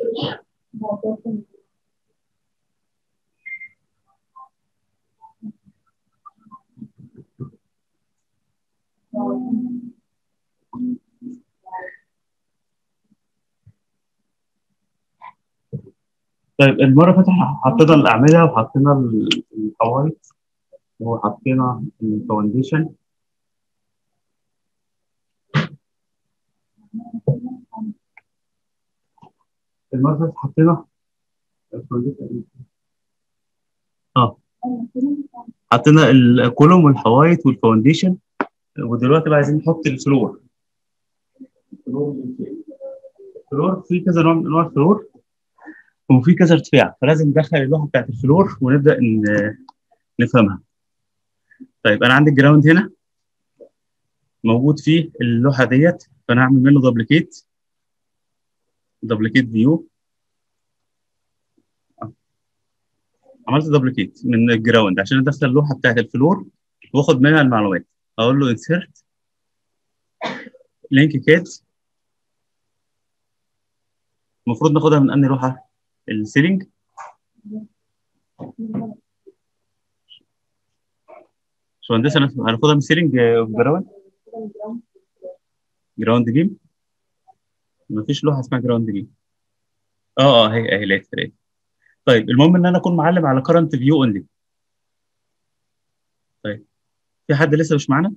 طيب المرة اللي فاتت حطينا الأعمدة وحطينا ال- الحوايط وحطينا الفاونديشن المرة اللي فاتت حطينا الفاونديشن اه حطينا الكولوم والحوايط والفاونديشن ودلوقتي بقى عايزين نحط الفلور الفلور في كذا نوع من انواع الفلور وفي كذا ارتفاع فلازم ندخل اللوحه بتاعت الفلور ونبدا ن- نفهمها طيب انا عندي الجراوند هنا موجود فيه اللوحه ديت فانا هعمل منه دوبليكيت دوبليكيت فيو عملت دوبليكيت من الجراوند عشان ادخل اللوحه بتاعت الفلور واخد منها المعلومات اقول له انسيرت لينك كات المفروض ناخدها من انهي لوحه السيلينج شو هندسه هناخدها من السيلينج جراوند جراوند بيم مفيش لوحه اسمها جراوند بيم اه اه هي اهي لقيت لقيت طيب المهم ان انا اكون معلم على كرنت فيو اونلي طيب في حد لسه مش معانا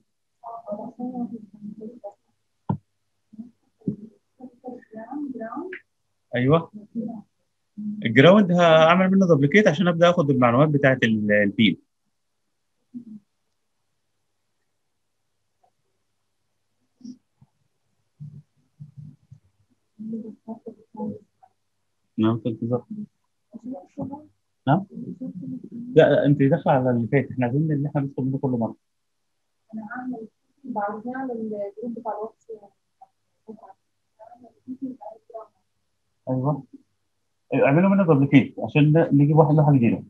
ايوه الجراوند هعمل منه دوبليكيت عشان ابدا اخد المعلومات بتاعت ال- البيم نعم في انتظار نعم لا لا انت داخله على اللي فات احنا عايزين اللي احنا ندخل منه كل مره انا هعمل بعدين على الجروب بتاع الواتس ايوه اعملوا منه دوبليكيت عشان ده- نجيب واحد لوحه جديده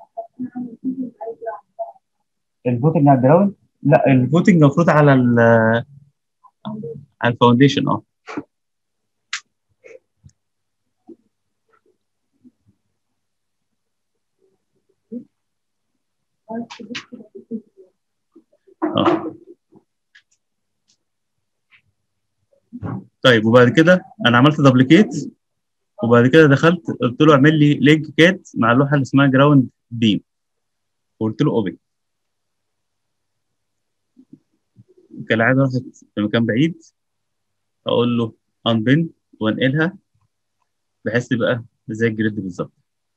الفوتنج على الجراوند لا الفوتنج المفروض على ال على الفاونديشن اه اه طيب وبعد كده انا عملت دوبليكيت وبعد كده دخلت قلت له اعمل لي لينك كات مع اللوحه اللي اسمها جراوند بيم وقلت له اوبن كالعاده رحت في مكان بعيد اقول له انبن وانقلها بحيث تبقى زي الجريد بالظبط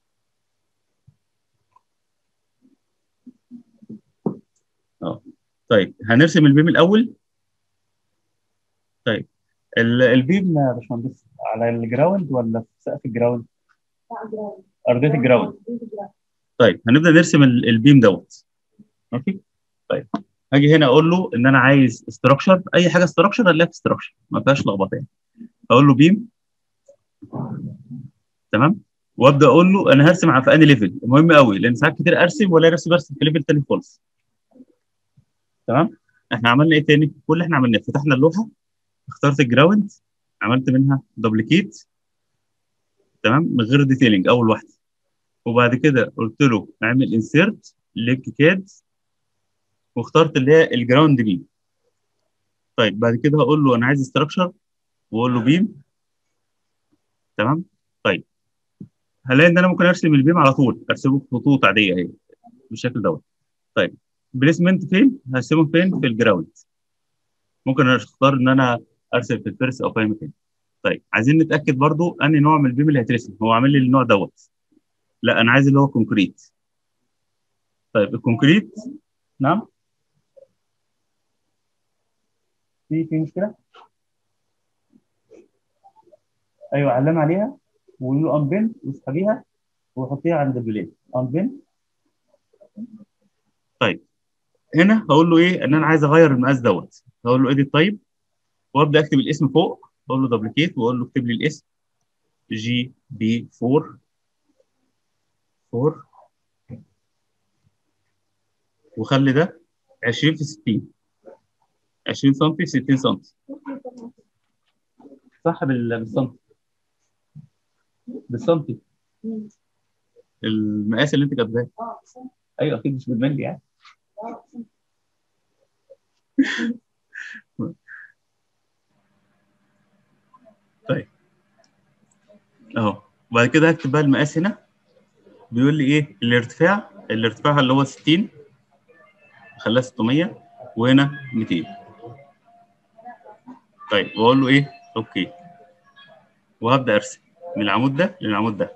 اه طيب هنرسم البيم الاول طيب ال- البيم يا باشمهندس على الجراوند ولا في سقف الجراوند؟ ارضيه الجراوند طيب هنبدا نرسم ال- البيم دوت ماشي طيب هاجي هنا اقول له ان انا عايز استراكشر اي حاجه استراكشر الاقيها في استراكشر ما فيهاش لخبطه يعني اقول له بيم تمام وابدا اقول له انا هرسم على في انهي ليفل مهم قوي لان ساعات كتير ارسم ولا ارسم ارسم في ليفل تاني خالص تمام احنا عملنا ايه تاني كل اللي احنا عملناه فتحنا اللوحه اخترت الجراوند عملت منها دوبليكيت تمام من غير ديتيلنج اول واحده وبعد كده قلت له اعمل انسيرت لينك كاد واخترت اللي هي الجراوند بيم طيب بعد كده هقول له انا عايز استراكشر واقول له بيم تمام طيب هلاقي ان انا ممكن ارسم البيم على طول ارسمه خطوط عاديه اهي بالشكل دوت طيب بليسمنت فين هرسمه فين في الجراوند ممكن اختار ان انا ارسم في الفيرس او في اي مكان طيب عايزين نتاكد برضو انهي نوع من البيم اللي هيترسم هو عامل لي النوع دوت لا انا عايز اللي هو كونكريت طيب الكونكريت نعم في في مشكله ايوه علم عليها وقول له انبن واسحبيها وحطيها عند البلين انبن طيب هنا هقول له ايه ان انا عايز اغير المقاس دوت هقول له اديت طيب وابدا اكتب الاسم فوق اقول له دوبليكيت واقول له اكتب لي الاسم جي بي 4 4 وخلي ده 20 في 60 20 سم في 60 سم صح بال- بالسم بالسنتي مم. المقاس اللي انت كاتباه اه سنتي ايوه اكيد مش بالملي يعني اه سنتي اهو وبعد كده هكتب بقى المقاس هنا بيقول لي ايه الارتفاع الارتفاع اللي هو 60 خلاه 600 وهنا 200 طيب واقول له ايه اوكي وهبدا ارسم من العمود ده للعمود ده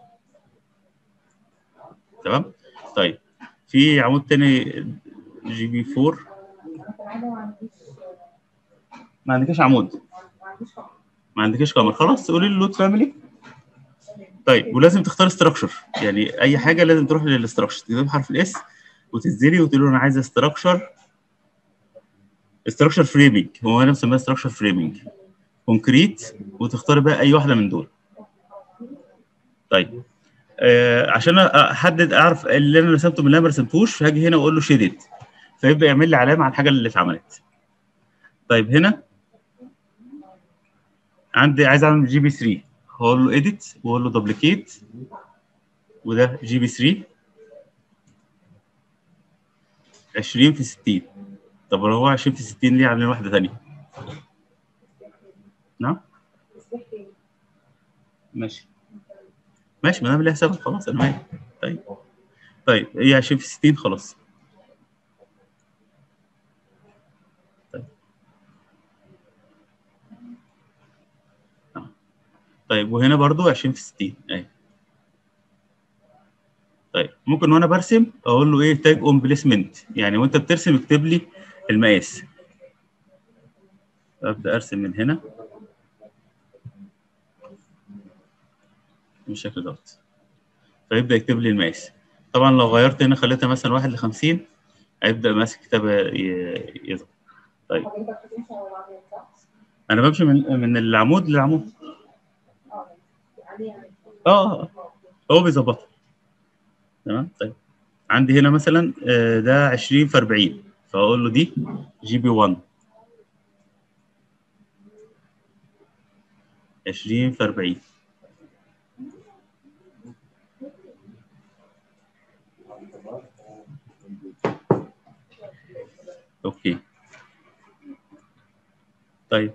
تمام طيب في عمود تاني جي بي 4 انا كالعاده ما عنديش ما عندكش عمود ما عنديش فقر ما عندكش كاميرا خلاص قولي له لود فاميلي طيب ولازم تختار استراكشر يعني اي حاجه لازم تروح للاستراكشر تكتب حرف الاس وتنزلي وتقول له انا عايز استراكشر استراكشر فريمنج هو انا مسميها استراكشر فريمنج كونكريت وتختاري بقى اي واحده من دول طيب آه عشان احدد اعرف اللي انا رسمته من اللي انا ما رسمتوش هاجي هنا واقول له شيدد فيبدا يعمل لي علامه على الحاجه اللي اتعملت طيب هنا عندي عايز اعمل جي بي 3 هقول له اديت واقول له دوبليكيت وده جي بي 3 20 في 60 طب لو هو 20 في 60 ليه عاملين واحده ثانيه نعم تصبح تاني ماشي ماشي ما دام ليها سبب خلاص انا مالي طيب طيب هي 20 في 60 خلاص طيب آه. طيب وهنا برضو 20 في 60 اهي طيب ممكن وانا برسم اقول له ايه تاج اون بليسمنت يعني وانت بترسم اكتب لي المقاس ابدا ارسم من هنا بالشكل دوت فيبدا يكتب لي المقاس طبعا لو غيرت هنا خليتها مثلا 1 ل 50 هيبدا ماسك كتابه ي- يظهر طيب حضرتك بتمشي على العربية صح؟ انا بمشي من من العمود للعمود اه عليه يعني اه آه. هو بيظبطها تمام طيب عندي هنا مثلا آه، ده 20 في 40 فاقول له دي جي بي 1 20 في 40 اوكي طيب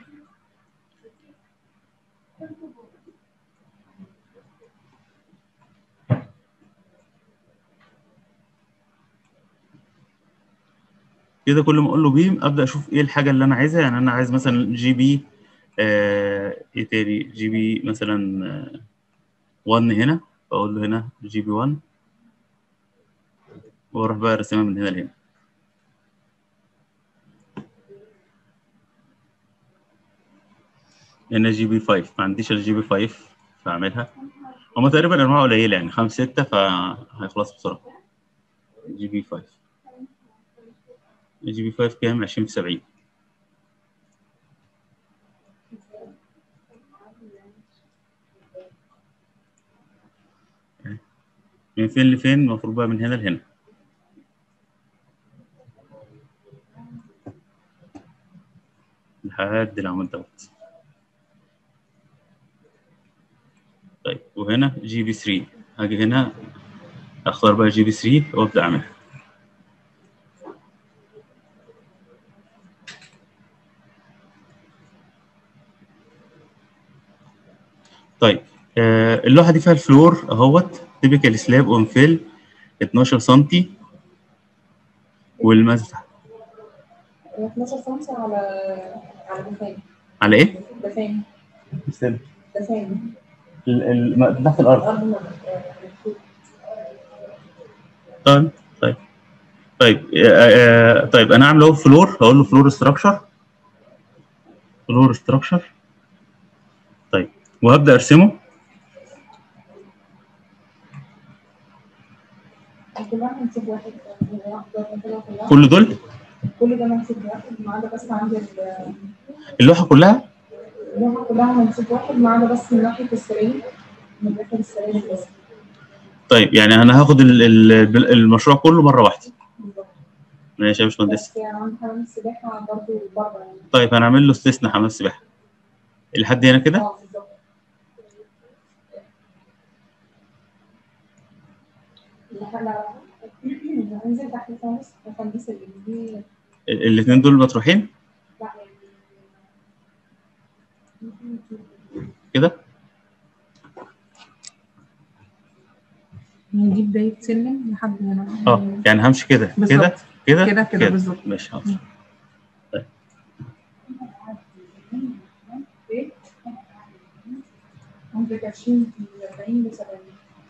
كده كل ما اقول له بيم ابدا اشوف ايه الحاجه اللي انا عايزها يعني انا عايز مثلا جي بي آه ايه تاني جي بي مثلا آه 1 هنا فاقول له هنا جي بي 1 واروح بقى ارسمها من هنا لهنا هنا جي بي 5 ما عنديش الجي بي 5 فاعملها هما تقريبا انواع قليله يعني 5 6 فهيخلص بسرعه جي بي 5 جي بي 5 كام 20 في 70 من فين لفين المفروض بقى من هنا لهنا لحد العمود دوت طيب وهنا جي بي 3 هاجي هنا اختار بقى جي بي 3 وابدا اعملها طيب آه اللوحه دي فيها الفلور اهوت تيبيكال سلاب اون فيل 12 سم والمسح هي 12 سم على على دفان على ايه؟ دفان استنى دفان تحت الارض الارض م- طيب طيب طيب آه آه طيب انا هعمل اهو فلور هقول له فلور ستراكشر فلور ستراكشر طيب وهبدا ارسمه كل واحد نسيب واحد نقدر كده كلها كل دول كل ده منسوب واحد ما عدا بس عند ال- اللوحه كلها اللوحة كلها منسوب واحد ما عدا بس من ناحية السراير من ناحية السراير بس طيب يعني انا هاخد ال- ال- المشروع كله مره واحده بالظبط. ماشي يا باشمهندس بس يعني عند حمام السباحة برضه بره يعني طيب هنعمل له استثناء حمام السباحه لحد هنا كده اه بالظبط لا لا هننزل تحت خالص الخميس اللي دي الاثنين دول مطروحين لا كده دي بداية سلم لحد هنا اه يعني همشي كده كده بالظبط. كده كده كده بالظبط. ماشي خلاص ايه؟ عندك 20 40 ل 70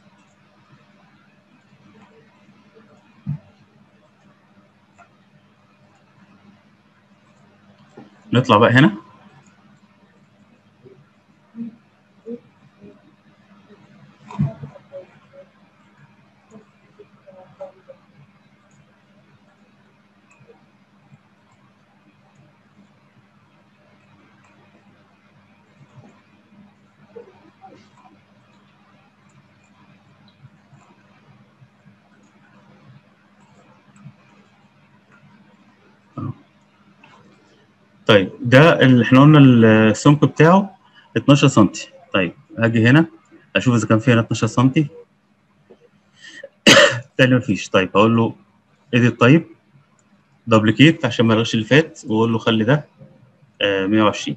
نطلع بقى هنا طيب ده اللي احنا قلنا السمك بتاعه 12 سم طيب هاجي هنا اشوف اذا كان في هنا 12 سم تاني مفيش طيب هقول له اديت طيب دبليكيت عشان ما الغيش اللي فات واقول له خلي ده آه 120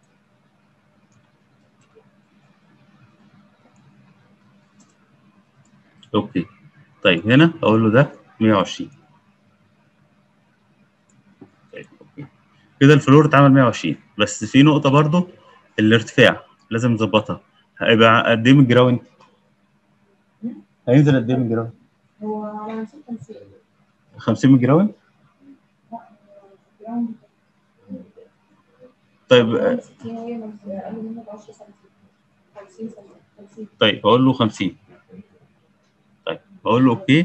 اوكي طيب هنا اقول له ده 120 طيب اوكي كده الفلور اتعمل 120 بس في نقطة برضو الارتفاع لازم نظبطها هيبقى قد ايه من الجراوند؟ هينزل قد ايه من الجراوند؟ هو على 50 50 من الجراوند؟ طيب آه، 60 وهي اقل منه ب 10 سم 50 سم 50 طيب هقول له 50 طيب هقول له اوكي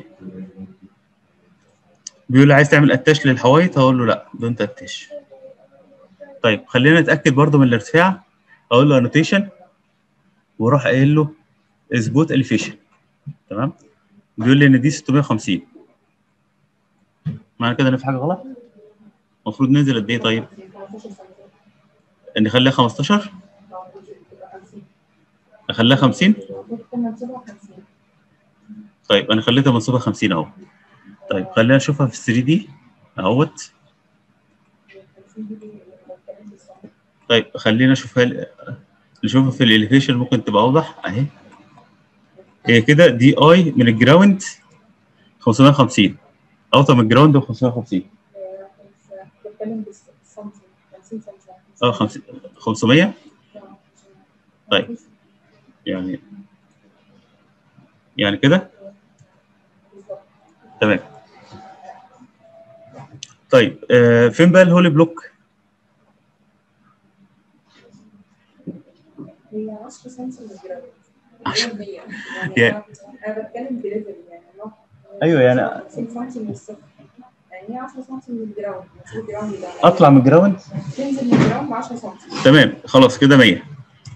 بيقول لي عايز تعمل اتاش للحوايط هقول له لا دونت اتاش طيب خلينا نتاكد برضو من الارتفاع اقول له انوتيشن واروح قايل له اثبوت اليفيشن تمام بيقول لي ان دي 650 معنى كده ان في حاجه غلط المفروض ننزل قد ايه طيب 15 سم نخليها 15 نخليها 50 المفروض كنا نسيبها 50 طيب انا خليتها منصوبه 50 اهو طيب خلينا نشوفها في 3 دي اهوت 50 دي بتتكلم في السم طيب خلينا نشوفها ال- نشوفها في الاليفيشن ممكن تبقى اوضح اهي هي كده دي اي من الجراوند 550 اوطى من الجراوند ب 550 بتتكلم بالسم 50 سم اه 50 500 طيب. يعني يعني كده تمام طيب آه فين بقى الهولي بلوك هي 10 سم من الجراوند عشرة. هي 100 يعني- يعني أنا- انا بتكلم بليفل يعني اللي هو أيوة، يعني- 50 سم من الصفر يعني هي 10 سم من الجراوند نسيب الجراوند ده اطلع من الجراوند تنزل من الجراوند 10 سم تمام خلاص كده 100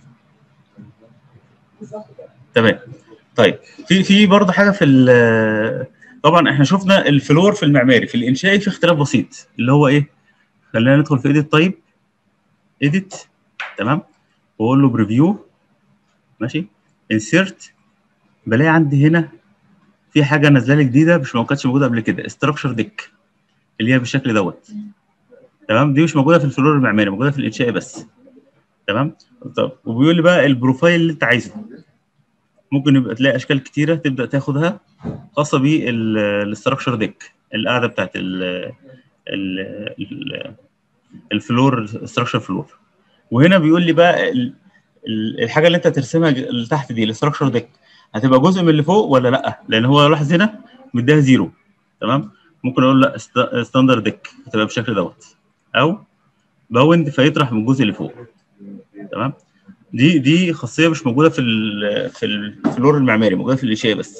بالظبط كده تمام طيب في في برضه حاجه في ال- طبعا احنا شفنا الفلور في المعماري في الانشائي في اختلاف بسيط اللي هو ايه خلينا ندخل في ايديت طيب ايديت تمام واقول له بريفيو ماشي انسيرت بلاقي عندي هنا في حاجه نازله لي جديده مش ما كانتش موجوده قبل كده استراكشر ديك اللي هي بالشكل دوت تمام دي مش موجوده في الفلور المعماري موجوده في الانشائي بس تمام طب وبيقول لي بقى البروفايل اللي انت عايزه ممكن يبقى تلاقي اشكال كتيره تبدا تاخدها خاصه بالاستراكشر ديك القاعده بتاعت ال ال ال الفلور استراكشر فلور وهنا بيقول لي بقى ال- ال- الحاجه اللي انت ترسمها ج- اللي تحت دي الاستراكشر ديك هتبقى جزء من اللي فوق ولا لا لان هو لاحظ هنا مديها زيرو تمام ممكن اقول لا ستاندرد ديك هتبقى بالشكل دوت او باوند فيطرح من الجزء اللي فوق تمام دي دي خاصيه مش موجوده في ال في الفلور المعماري موجوده في الانشاء بس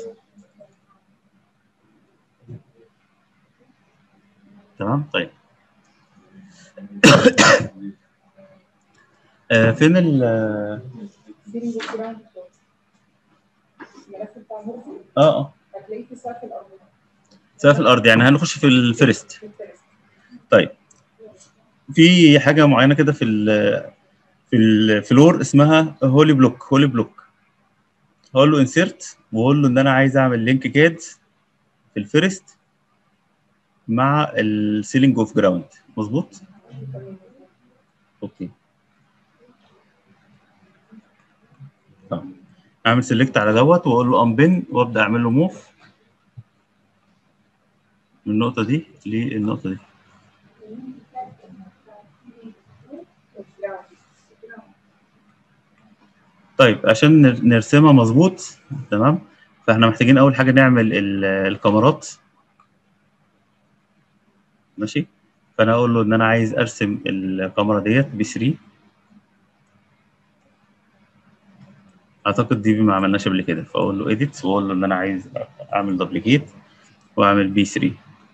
تمام طيب آه فين ال سيرينج الجراوند فلور الملف بتاع الغرفه اه اه هتلاقيه في سقف الارض سقف الارض يعني هنخش في الفيرست في الفيرست طيب في حاجه معينه كده في ال في الفلور اسمها هولي بلوك هولي بلوك هقول له انسيرت واقول له ان انا عايز اعمل لينك كاد الفيرست مع السيلينج اوف جراوند مظبوط اوكي طب اعمل سيلكت على دوت واقول له انبن وابدا اعمل له موف من النقطه دي للنقطه دي طيب عشان نر- نرسمها مظبوط تمام فاحنا محتاجين اول حاجه نعمل ال- الكاميرات ماشي فانا اقول له ان انا عايز ارسم الكاميرا ديت ب 3 اعتقد دي ما عملناش قبل كده فاقول له اديت واقول له ان انا عايز اعمل دوبليكيت واعمل بي 3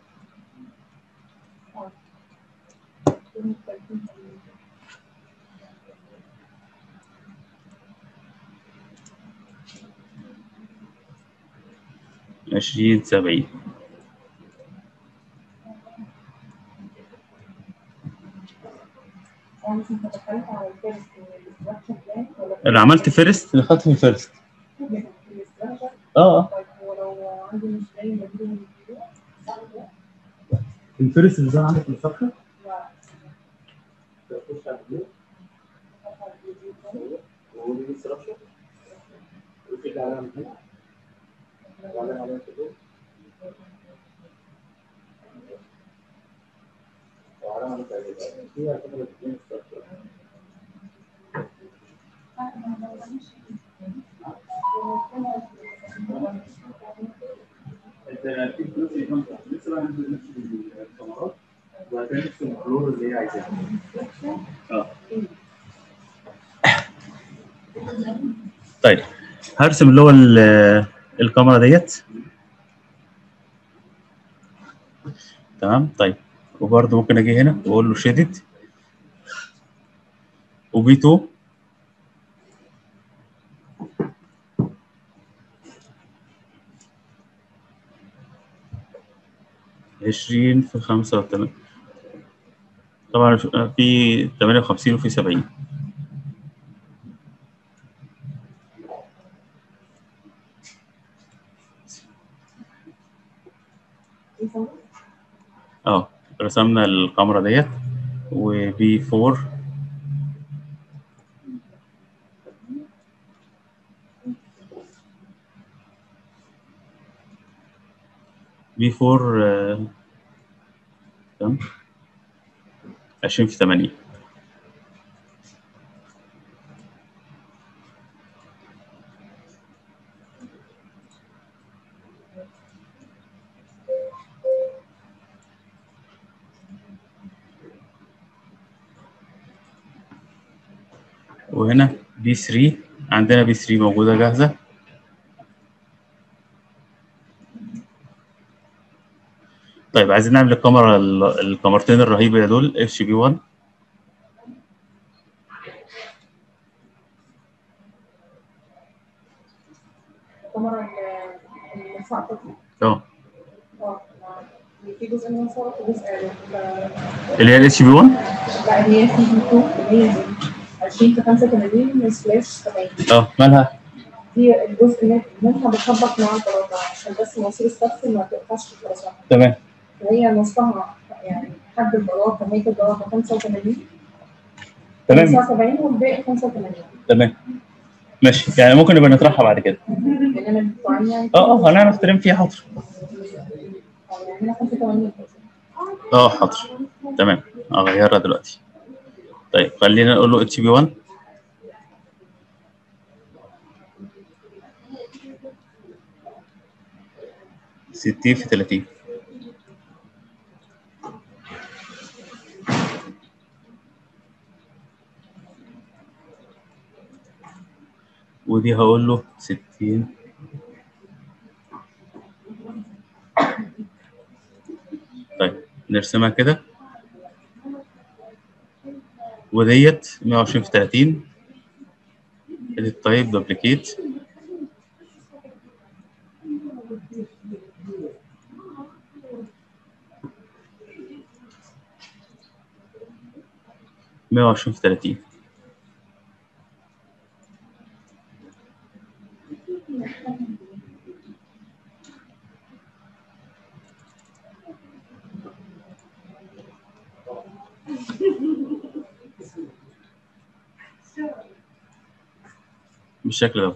20 70 يعني مش انت دخلت على الفيرست الاستراكشر بلان ولا انا عملت فيرست دخلت في الفيرست الاستراكشر اه اه طيب هو لو عندي مش باين بديله من الفيديو صح كده؟ الفيرست اللي ظهر عندك في الصفحه لا. تخش على الفيديو صح، الفيديو تاني. وقول لي الستراكشر وفي اللي علامه هنا وبعدين علامه كده وعلامه كده دي هتبقى الاثنين ستراكشر انت في فلوس يكون لسه بقى هنزل نفس الكاميرات وهتلاقي نفس الفلور اللي هي عايزاها اه طيب هرسم اللي هو ال- الكاميرا ديت تمام طيب وبرده ممكن اجي هنا واقول له شيدد وبي 2 20 في 85 طبعا في 58 وفي 70 ايه صح؟ اه رسمنا الكاميرا ديت وبي 4 بي 4 آه، كام 20 في 80 وهنا بي 3 عندنا بي 3 موجودة جاهزة طيب عايزين نعمل الكاميرا الكاميرتين الرهيبة دول اتش بي 1 الكاميرا ال- اللي ساقطة دي. اه اه في جزء منها ساقط وجزء لا اللي هي الاتش بي 1 لا اللي هي في بي 2 اللي هي دي 20 في 85 سلاش 70 اه مالها دي الجزء من- منها بتطبق مع البلاطة عشان بس مواسير السقف ما تقطعش في الخرسانة تمام وهي نصها يعني حد البلاطة ميت البلاطة 85 تمام 79 والباقي 85 تمام ماشي يعني ممكن نبقى نطرحها بعد كده انما البتوعين يعني اه اه هنعمل فريم فيها حاضر يعني هنا 85 اه حاضر تمام اغيرها دلوقتي طيب خلينا نقول له اتش بي 1 60 في 30 ودي هقول له 60 طيب نرسمها كده وديت 120 في 30 edit طيب دوبليكيت مية وعشرين في تلاتين بالشكل ده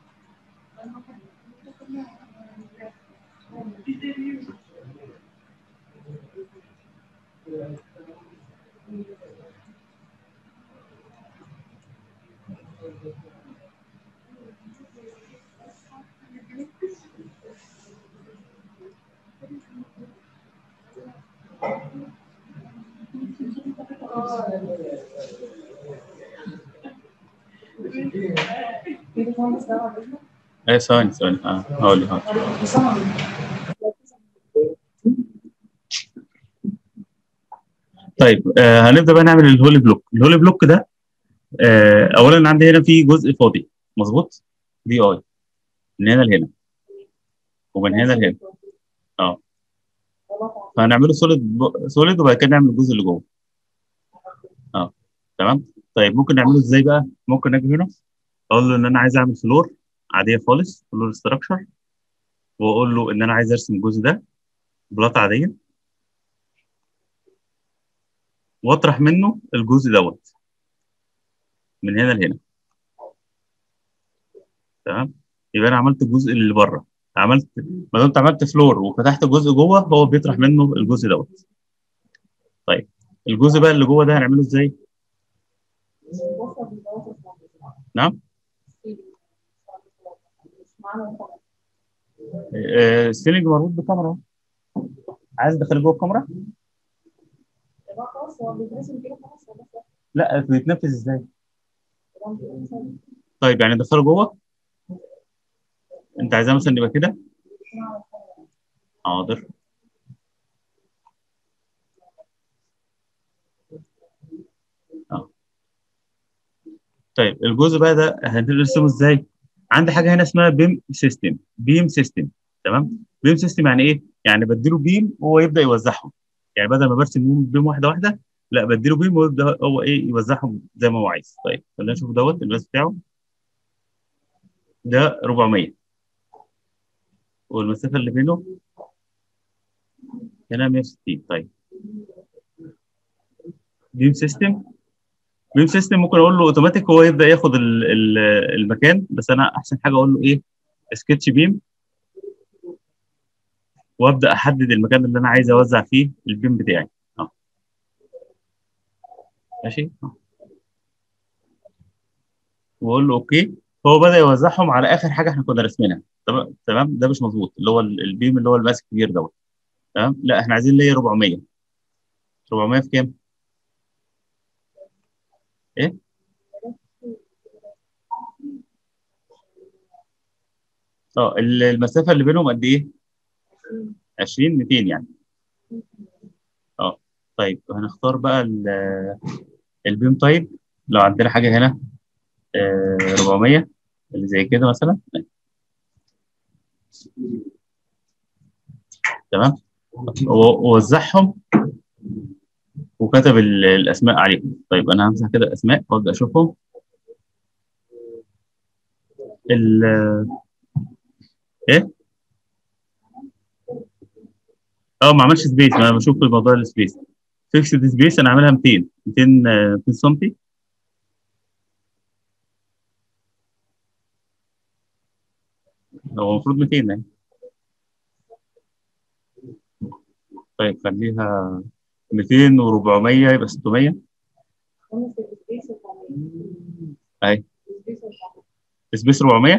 في باشمهندس ده عرفنا ايه ثواني ثواني اه هقول لك حاضر. بصراحة. طيب آه هنبدا بقى نعمل الهولي بلوك الهولي بلوك ده آه اولا عندي هنا في جزء فاضي مظبوط دي اي من هنا لهنا ومن هنا لهنا اه فهنعمله سوليد سوليد وبعد كده نعمل الجزء اللي جوه اه تمام طيب ممكن نعمله ازاي بقى ممكن اجي هنا اقول له ان انا عايز اعمل فلور عاديه خالص فلور ستراكشر واقول له ان انا عايز ارسم الجزء ده بلاط عاديه واطرح منه الجزء دوت من هنا لهنا تمام يبقى انا عملت الجزء اللي بره عملت ما دمت عملت فلور وفتحت جزء جوه هو بيطرح منه الجزء دوت طيب الجزء بقى اللي جوه ده هنعمله ازاي نعم آه، السيلينج مربوط بكاميرا عايز تدخله جوه الكاميرا خلاص هو بيترسم كده خلاص هو بس لا بيتنفذ ازاي هو بيترسم. طيب يعني ندخله جوه انت عايزاه مثلا يبقى كده حاضر اه طيب الجزء بقى ده هنرسمه ازاي عندي حاجه هنا اسمها بيم سيستم بيم سيستم تمام بيم سيستم يعني ايه يعني بديله بيم وهو يبدا يوزعهم يعني بدل ما برسم بيم واحده واحده لا بديله بيم ويبدا هو ايه يوزعهم زي ما هو عايز طيب خلينا نشوف دوت الباس بتاعه ده 400 والمسافه اللي بينه هنا 160 طيب بيم سيستم بيم سيستم ممكن اقول له اوتوماتيك هو يبدا ياخد ال- ال- المكان بس انا احسن حاجه اقول له ايه سكتش بيم وابدا احدد المكان اللي انا عايز اوزع فيه البيم بتاعي اه ماشي آه. واقول له اوكي هو بدا يوزعهم على اخر حاجه احنا كنا راسمينها تمام تمام ده مش مظبوط اللي هو ال- البيم اللي هو الماسك كبير دوت تمام لا احنا عايزين ليا 400 400 في كام؟ ايه؟ اه ال- المسافه اللي بينهم قد ايه؟ 20 200 يعني اه طيب هنختار بقى ال- البيم تايب لو عندنا حاجه هنا آه، 400 اللي زي كده مثلا تمام و- ووزعهم وكتب ال- الاسماء عليهم طيب انا همسح كده الاسماء وابدا اشوفهم ال ايه اه ما عملش سبيس ما انا بشوف في موضوع السبيس فيكسد سبيس انا عاملها 200 200 آه، 200 سم هو المفروض 200 يعني طيب خليها 200 و400 يبقى 600 هم في السبيس الطبيعي. اهي السبيس الطبيعي. سبيس 400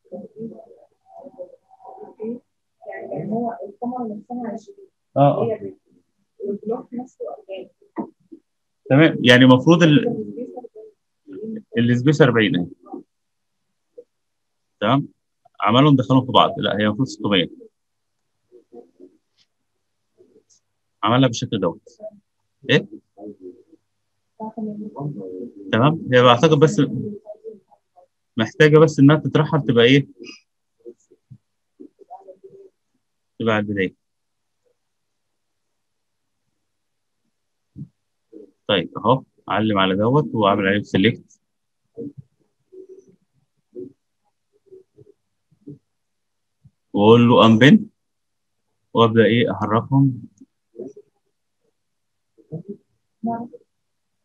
يعني يعني هو الكاميرا نفسها 20 اه هي بت- والبلوك نفسه 40 تمام يعني المفروض ال- السبيس 40. السبيس 40 اهي تمام عملهم دخلهم في بعض لا هي المفروض 600 عملها بالشكل دوت ايه تمام هي بعتقد بس محتاجه بس انها تترحل تبقى ايه تبقى على البدايه طيب اهو اعلم على دوت واعمل عليه سيلكت واقول له انبن وابدا ايه احركهم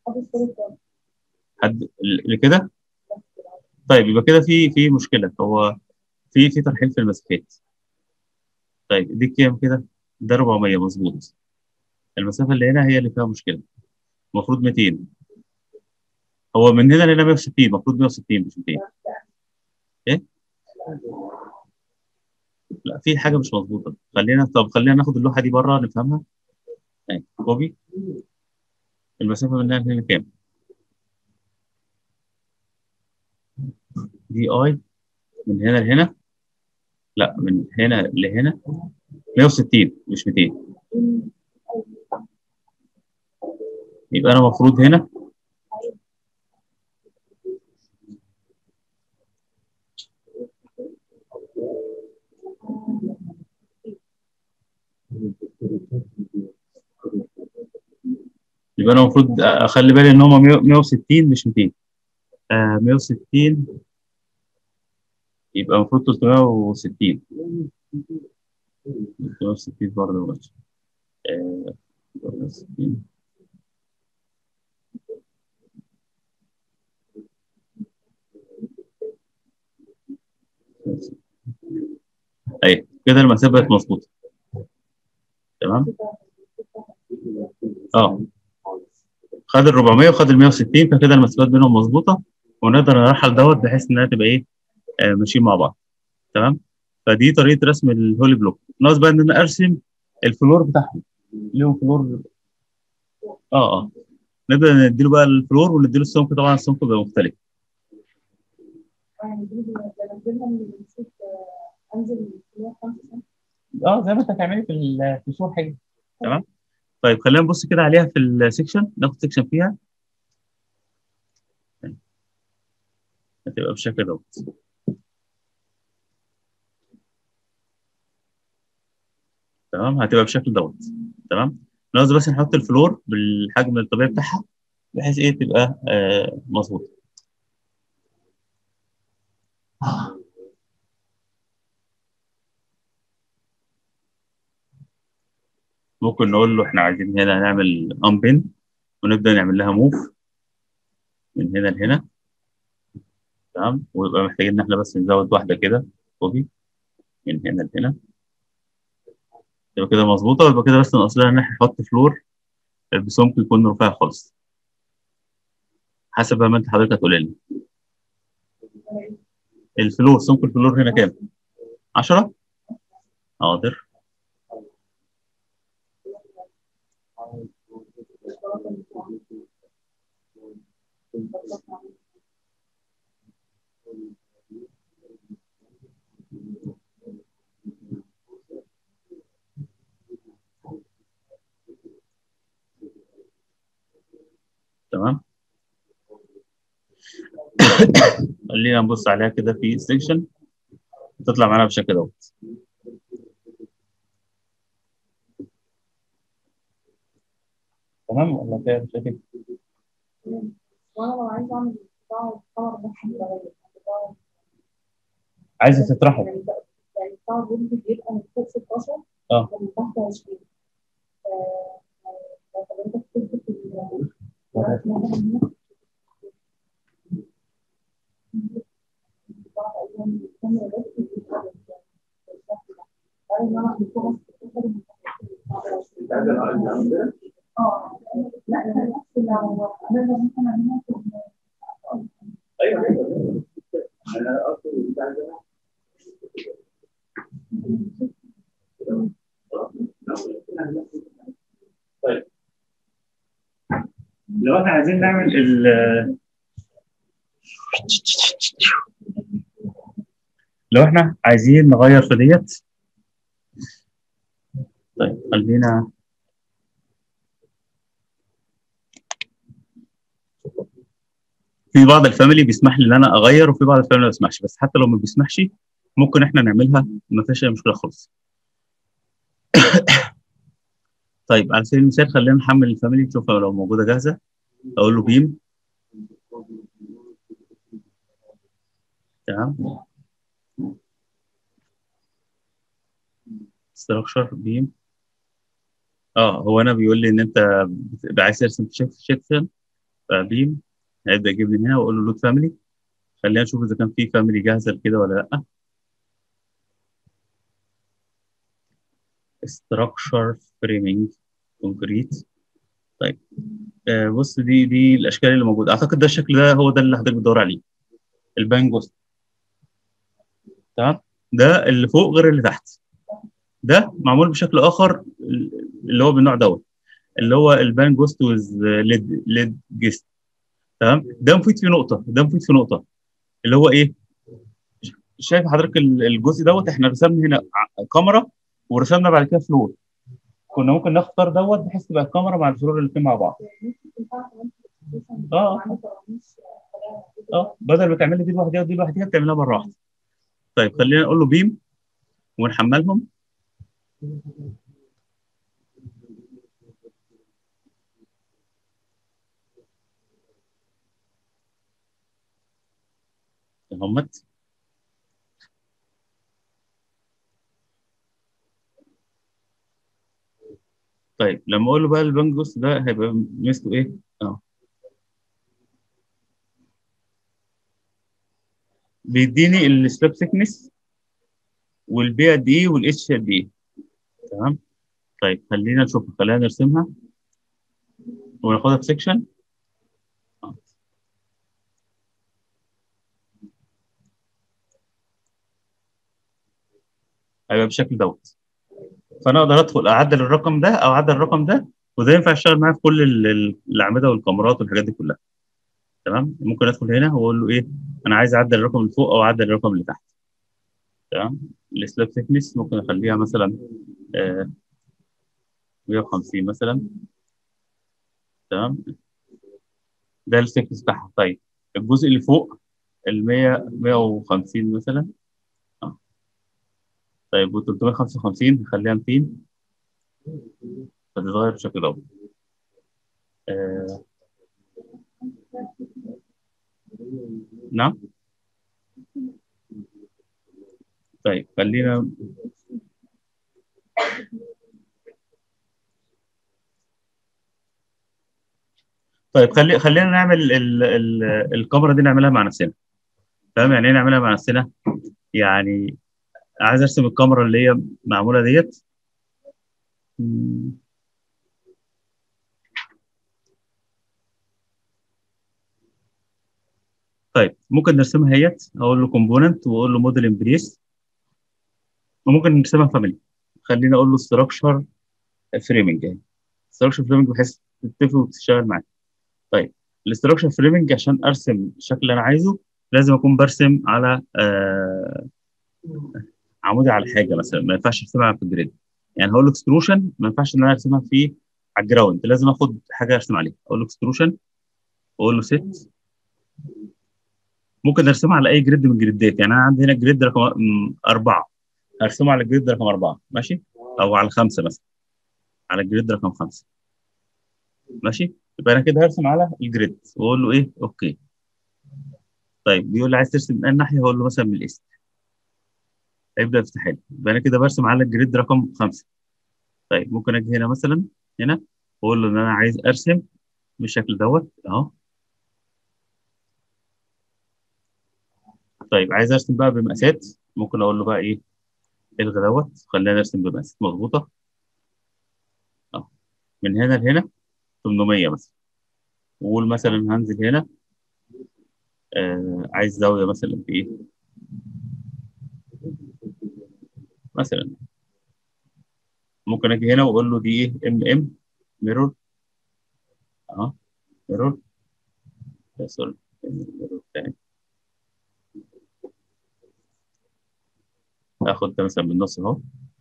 خد السيرة كام؟ حد اللي كده طيب يبقى كده في في مشكله هو في في ترحيل في المسافات طيب دي كام كده ده 400 مظبوط المسافه اللي هنا هي اللي فيها مشكله المفروض 200 هو من هنا لهنا 160 المفروض 160 مش 200 ايه لا في حاجه مش مظبوطه خلينا طب خلينا ناخد اللوحه دي بره نفهمها اهي كوبي المسافه من هنا لهنا كام دي اي من هنا لهنا لا من هنا لهنا 160 مش 200 يبقى انا المفروض هنا يبقى انا المفروض اخلي بالي ان هم 160 مش 200 آه 160 يبقى المفروض 360 360 برضه ماشي آه 360 اي كده المسافه بقت مظبوطه تمام اه خد ال 400 وخد ال 160 فكده المسافات بينهم مظبوطه ونقدر نرحل دوت بحيث انها تبقى ايه آه ماشيين مع بعض تمام فدي طريقه رسم الهولي بلوك ناقص بقى ان انا ارسم الفلور بتاعهم ليهم فلور اه اه نبدا نديله بقى الفلور ونديله السمك طبعا السمك بيبقى مختلف يعني دي بنزلها من الشيت انزل اللي هو 5 سم اه زي ما انت هتعملي في ال- في الصور حاجه تمام طيب خلينا نبص كده عليها في السكشن ناخد سكشن فيها هتبقى بالشكل دوت تمام هتبقى بالشكل دوت تمام ناقص بس نحط الفلور بالحجم الطبيعي بتاعها بحيث ايه تبقى آه مظبوطه ممكن نقول له احنا عايزين هنا نعمل امبن ونبدا نعمل لها موف من هنا لهنا تمام ويبقى محتاجين ان احنا بس نزود واحده كده كوبي من هنا لهنا يبقى كده مظبوطه ويبقى كده بس ناقص لنا ان احنا نحط فلور بسمك يكون رفيع خالص حسب ما انت حضرتك هتقول لنا الفلور سمك الفلور هنا كام 10 حاضر تمام خلينا نبص عليها كده في سيكشن تطلع معانا بالشكل دوت تمام ولا فيها مشاكل؟ وانا لو عايزه اعمل بتاع الكور ده هيبقى بتاع عايزه تطرحه يعني يعني بتاع الويب بيبقى من فوق 16 اه ومن تحت 20 آه، لو حضرتك تكتب ال- مثلا هنا بتاع تقريبا الكاميرا بس بتبقى بالشكل ده. بعد ما انا بكون من تحت 20 اه لا لا نفس لو نقدر مثلا نعملها في ايوه ايوه انا اصلا بتاع ده طيب لو احنا عايزين نعمل ال لو احنا عايزين نغير في ديت طيب خلينا في بعض الفاميلي بيسمح لي ان انا اغير وفي بعض الفاميلي ما بيسمحش بس حتى لو ما بيسمحش ممكن احنا نعملها ما فيهاش اي مشكله خالص طيب على سبيل المثال خلينا نحمل الفاميلي نشوفها لو موجوده جاهزه اقول له بيم تمام ستراكشر بيم اه هو انا بيقول لي ان انت بتبقى عايز ترسم شيك سيكشن بيم هيبدا يجيب لي هنا واقول له لود فاميلي خلينا نشوف اذا كان في فاميلي جاهزه لكده ولا لا structure framing concrete طيب آه بص دي دي الاشكال اللي موجوده اعتقد ده الشكل ده هو ده اللي حضرتك بتدور عليه البانجوست تمام ده اللي فوق غير اللي تحت ده معمول بشكل اخر اللي هو بالنوع دوت اللي هو البانجوست ويز ليد ليد جيست تمام ده مفيد في نقطه ده مفيد في نقطه اللي هو ايه شايف حضرتك الجزء دوت احنا رسمنا هنا كاميرا ورسمنا بعد كده فلور كنا ممكن نختار دوت بحيث تبقى الكاميرا مع الفلور الاثنين مع بعض اه اه بدل ما تعمل لي دي لوحدها ودي لوحدها بتعملها مره واحده طيب خلينا نقول له بيم ونحملهم همت طيب لما اقول له بقى البنجوس ده هيبقى مثله ايه؟ اه بيديني السلاب سيكنس والبي قد ايه والاتش قد ايه تمام طيب خلينا نشوف خلينا نرسمها وناخدها في سيكشن هيبقى بالشكل دوت فانا اقدر ادخل اعدل الرقم ده او اعدل الرقم ده وده ينفع اشتغل معايا في كل الاعمده والكاميرات والحاجات دي كلها تمام ممكن ادخل هنا واقول له ايه انا عايز اعدل الرقم اللي فوق او اعدل الرقم اللي تحت تمام السلاب ثيكنس ممكن اخليها مثلا آه 150 مثلا تمام ده الثيكنس بتاعها طيب الجزء اللي فوق ال 100 150 مثلا آه. طيب و 355 نخليها 200 فتتغير بشكل دوت آه. نعم طيب خلينا طيب خلي خلينا نعمل ال... ال... الكاميرا دي نعملها مع نفسنا تمام يعني ايه نعملها مع نفسنا يعني عايز ارسم الكاميرا اللي هي معموله ديت طيب ممكن نرسمها هيت اقول له كومبوننت واقول له موديل امبريس وممكن نرسمها فاميلي خليني اقول له ستراكشر فريمنج يعني ستراكشر فريمنج بحيث تتفق وتشتغل معاك طيب الاستراكشر فريمنج عشان ارسم الشكل اللي انا عايزه لازم اكون برسم على آه عمودي على حاجه مثلا ما ينفعش ارسمها في الجريد يعني هقول له اكستروشن ما ينفعش ان انا ارسمها في على الجراوند لازم اخد حاجه ارسم عليها اقول له اكستروشن واقول له سيت ممكن ارسمها على اي جريد من الجريدات يعني انا عندي هنا جريد رقم اربعه هرسمه على الجريد رقم اربعه ماشي او على خمسه مثلا على الجريد رقم خمسه ماشي يبقى انا كده هرسم على الجريد واقول له ايه اوكي طيب بيقول لي عايز ترسم من اي ناحيه هقول له مثلا من الايست هيبدا يفتح لي يبقى انا كده برسم على الجريد رقم خمسه طيب ممكن اجي هنا مثلا هنا واقول له ان انا عايز ارسم بالشكل دوت اهو طيب عايز ارسم بقى بمقاسات ممكن اقول له بقى ايه الغي دوت خلينا نرسم بمقاسات مظبوطه اهو من هنا لهنا 800 مثلا وقول مثلا هنزل هنا آه عايز زاويه مثلا في ايه مثلا ممكن اجي هنا واقول له دي ايه ام ام ميرور اهو ميرور سوري الميرور بتاعي اخد ده مثلا من النص اهو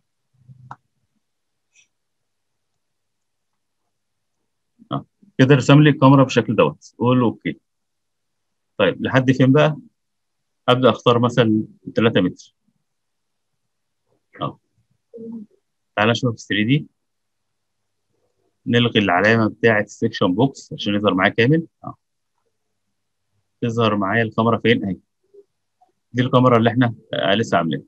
اه كده رسم لي الكاميرا بالشكل دوت اقول له اوكي طيب لحد فين بقى ابدا اختار مثلا 3 متر اه تعالى نشوف في 3 دي نلغي العلامه بتاعه السكشن بوكس عشان يظهر معايا كامل اه تظهر معايا الكاميرا فين اهي دي الكاميرا اللي احنا آه لسه عاملينها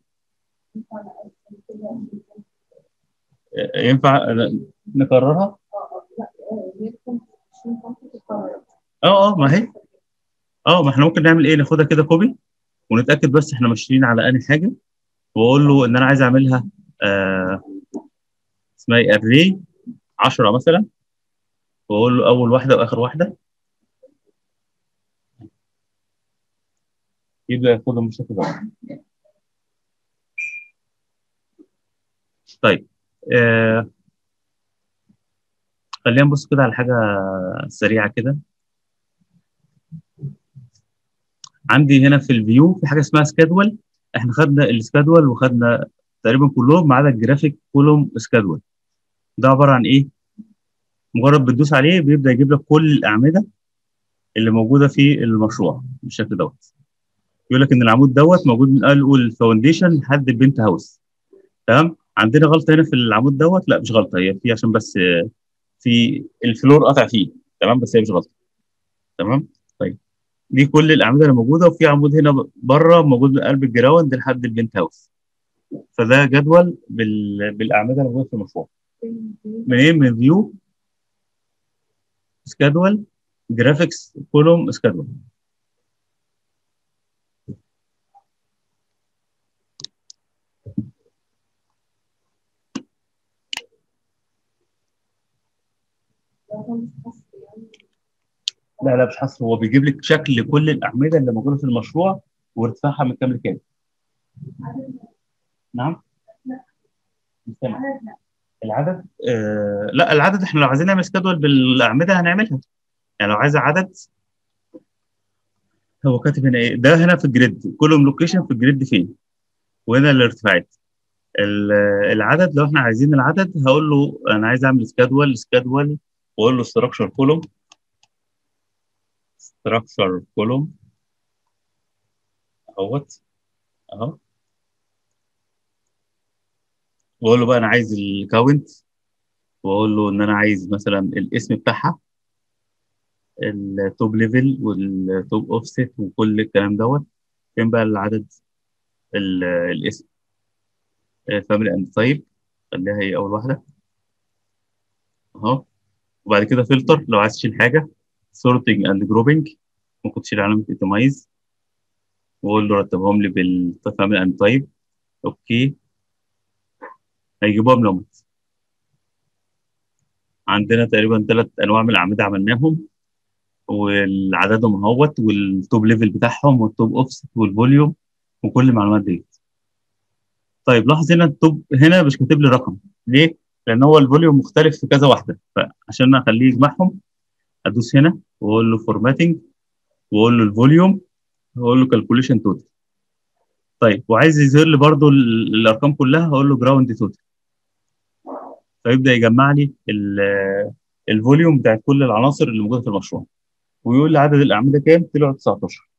ينفع نكررها؟ اه اه ما هي اه ما احنا ممكن نعمل ايه ناخدها كده كوبي ونتاكد بس احنا ماشيين على انهي حاجه واقول له ان انا عايز اعملها آه اسمها ايه اري 10 مثلا واقول له اول واحده واخر واحده يبدا ياخدهم بالشكل ده طيب آه خلينا نبص كده على حاجه سريعه كده عندي هنا في الفيو في حاجه اسمها سكادول احنا خدنا السكادول وخدنا تقريبا كلهم ما عدا الجرافيك كولوم سكادول ده عباره عن ايه مجرد بتدوس عليه بيبدا يجيب لك كل الاعمده اللي موجوده في المشروع بالشكل دوت يقول لك ان العمود دوت موجود من اول الفاونديشن لحد البنت هاوس تمام عندنا غلطه هنا في العمود دوت لا مش غلطه هي في عشان بس في الفلور قطع فيه تمام بس هي مش غلطه تمام طيب دي كل الاعمده اللي موجوده وفي عمود هنا بره موجود من قلب الجراوند لحد البنت هاوس فده جدول بال... بالاعمده اللي موجوده في المشروع منين من فيو سكادول جرافيكس كولوم سكادول لا لا مش حصر هو بيجيب لك شكل كل الاعمده اللي موجوده في المشروع وارتفاعها من كام لكام نعم مش سامع. العدد آه لا العدد احنا لو عايزين نعمل سكادول بالاعمده هنعملها يعني لو عايز عدد هو كاتب هنا ايه ده هنا في الجريد كلهم لوكيشن في الجريد فين وهنا الارتفاعات العدد لو احنا عايزين العدد هقول له انا عايز اعمل سكادول سكادول واقول له ستراكشر كولوم ستراكشر كولوم اهوت اهو واقول له بقى انا عايز الكاونت واقول له ان انا عايز مثلا الاسم بتاعها التوب ليفل والتوب اوفست وكل الكلام دوت فين بقى العدد الاسم فاميلي اند تايب خليها هي اول واحده اهو وبعد كده فلتر لو عايز تشيل حاجه سورتنج اند جروبنج ممكن تشيل علامه اتمايز واقول له رتبهم لي بالفاميلي اند تايب اوكي هيجيبوهم لومت عندنا تقريبا ثلاث انواع من الاعمده عملناهم والعددهم اهوت والتوب ليفل بتاعهم والتوب اوفست والفوليوم وكل المعلومات دي طيب لاحظ هنا التوب هنا مش كاتب لي رقم ليه؟ لان هو الفوليوم مختلف في كذا واحده فعشان اخليه يجمعهم ادوس هنا واقول له فورماتنج واقول له الفوليوم واقول له كالكوليشن توتال طيب وعايز يظهر لي برضو الارقام كلها هقول له جراوند توتال فيبدا يجمع لي الفوليوم بتاعت كل العناصر اللي موجوده في المشروع ويقول لي عدد الاعمده كام طلعوا 19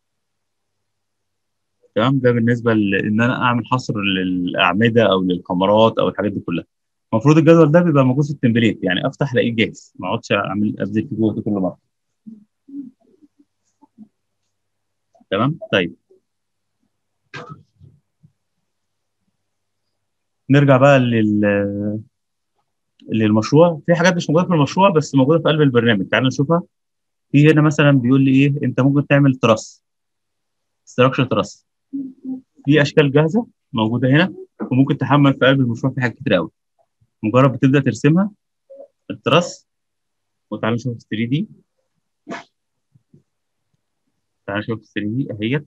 تمام ده بالنسبه لان انا اعمل حصر للاعمده او للكاميرات او الحاجات دي كلها المفروض الجدول ده بيبقى موجود في التمبليت يعني افتح الاقيه جاهز ما اقعدش اعمل ابذل فيه جوه كل مره تمام طيب نرجع بقى لل للمشروع في حاجات مش موجوده في المشروع بس موجوده في قلب البرنامج تعالوا نشوفها في هنا مثلا بيقول لي ايه انت ممكن تعمل تراس ستراكشر تراس في اشكال جاهزه موجوده هنا وممكن تحمل في قلب المشروع في حاجات كتير قوي مجرد بتبدا ترسمها التراس وتعالى نشوف 3 دي تعالى نشوف 3 دي اهيت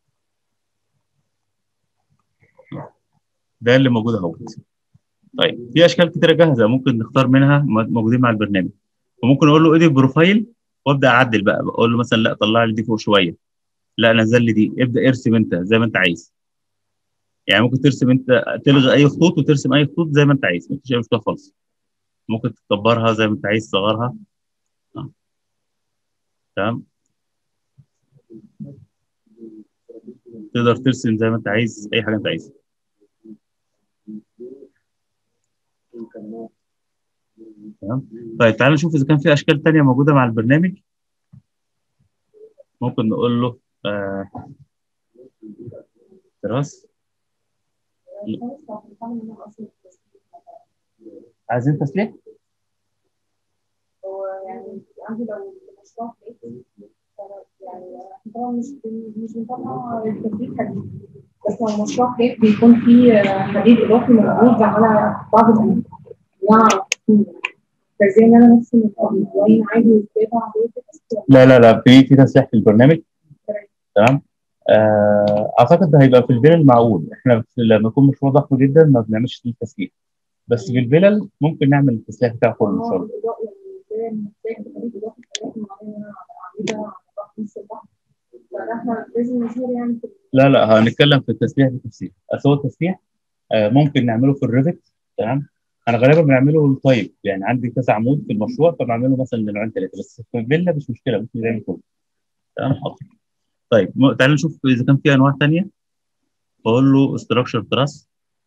ده اللي موجود اهو طيب في اشكال كتيره جاهزه ممكن نختار منها موجودين مع البرنامج وممكن اقول له اديت بروفايل وابدا اعدل بقى بقول له مثلا لا طلع لي دي فوق شويه لا نزل لي دي ابدا ارسم انت زي ما انت عايز يعني ممكن ترسم انت تلغي اي خطوط وترسم اي خطوط زي ما انت عايز مفيش اي مشكله خالص ممكن تكبرها زي ما انت عايز تصغرها آه. تمام تقدر ترسم زي ما انت عايز اي حاجه انت عايزها تمام طيب تعالى نشوف اذا كان في اشكال تانية موجوده مع البرنامج ممكن نقول له آه تراس عايزين تسليح هو يعني عندي لو مشروع بيت يعني احنا طبعا مش بن- مش بنطلع التدريب حديد بس لو مشروع بيت بيكون فيه حديد اضافي موجود على بعض الاماكن انواع فازاي ان انا نفسي متقبل وين عايز يتابع بيت بس لا لا لا في في تسليح في البرنامج تمام آه اعتقد ده هيبقى في الفيلل معقول احنا في- لما يكون مشروع ضخم جدا ما بنعملش فيه تسليح بس في الفيلل ممكن نعمل التسليح بتاع كله ان شاء الله يعني ازاي محتاج حديد اضافي في اماكن معينه على اعمده على ضغط نص البحر فاحنا لازم نشوف يعني في لا لا هنتكلم في التسليح بالتفصيل اصل هو التسليح آه ممكن نعمله في الريفت تمام انا غالبا بنعمله الطيب يعني عندي كذا عمود في المشروع فبعمله مثلا لنوعين ثلاثه بس في الفيلا مش مشكله ممكن نعمل كله تمام حاضر طيب م- تعالى نشوف اذا كان في انواع ثانيه بقول له استراكشر تراس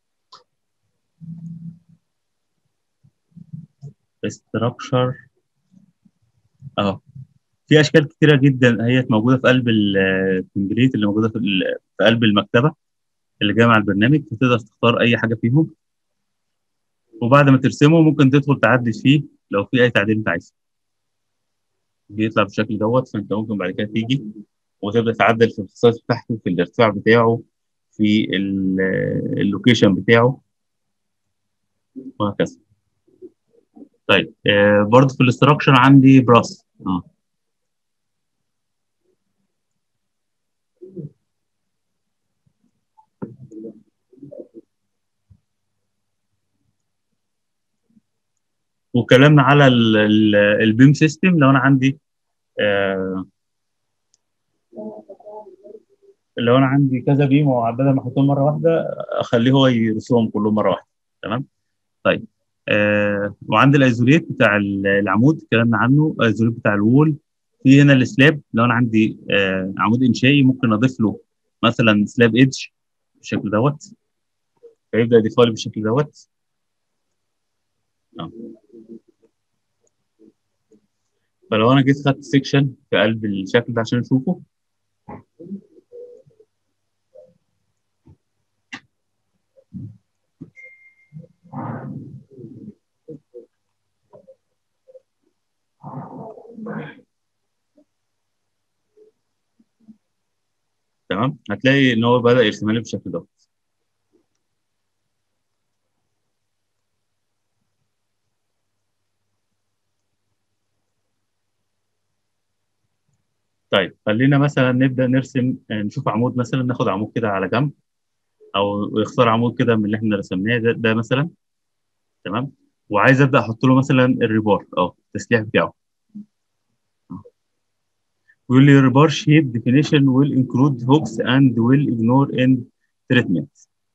استراكشر اه في اشكال كتيره جدا هي موجوده في قلب ال- التمبليت اللي موجوده في ال- في قلب المكتبه اللي جايه مع البرنامج فتقدر تختار اي حاجه فيهم وبعد ما ترسمه ممكن تدخل تعدل فيه لو في اي تعديل انت عايزه بيطلع بالشكل دوت فانت ممكن بعد كده تيجي وتبدا تعدل في الخصائص بتاعته في الارتفاع بتاعه في ال- اللوكيشن بتاعه وهكذا طيب آه برضه في الاستراكشر عندي براس اه واتكلمنا على ال- ال- البيم سيستم لو انا عندي آه لو انا عندي كذا بيم وبدل ما احطهم مره واحده اخليه هو يرسمهم كلهم مره واحده تمام طيب آه وعندي الايزوليت بتاع ال- العمود اتكلمنا عنه الايزوليت بتاع الوول في هنا السلاب لو انا عندي آه عمود انشائي ممكن اضيف له مثلا سلاب ايدج بالشكل دوت فيبدا يضيفها لي بالشكل دوت آه. فلو انا جيت خدت سيكشن في قلب الشكل ده عشان اشوفه تمام هتلاقي ان هو بدا يرسمها لي بالشكل ده طيب خلينا مثلا نبدا نرسم آه، نشوف عمود مثلا ناخد عمود كده على جنب او يختار عمود كده من اللي احنا رسمناه ده, ده مثلا تمام وعايز ابدا احط له مثلا الريبار اه التسليح بتاعه ويقول لي ريبار شيب ديفينيشن ويل انكلود هوكس اند ويل اجنور ان تريتمنت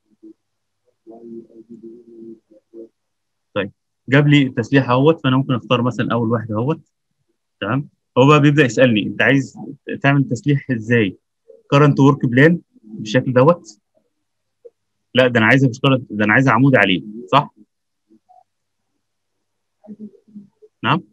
طيب جاب لي التسليح اهوت فانا ممكن اختار مثلا اول واحد اهوت تمام هو بقى بيبدا يسالني انت عايز تعمل تسليح ازاي كرنت ورك بلان بالشكل دوت لا ده انا عايزها مش current، ده انا عايز عمود عليه صح نعم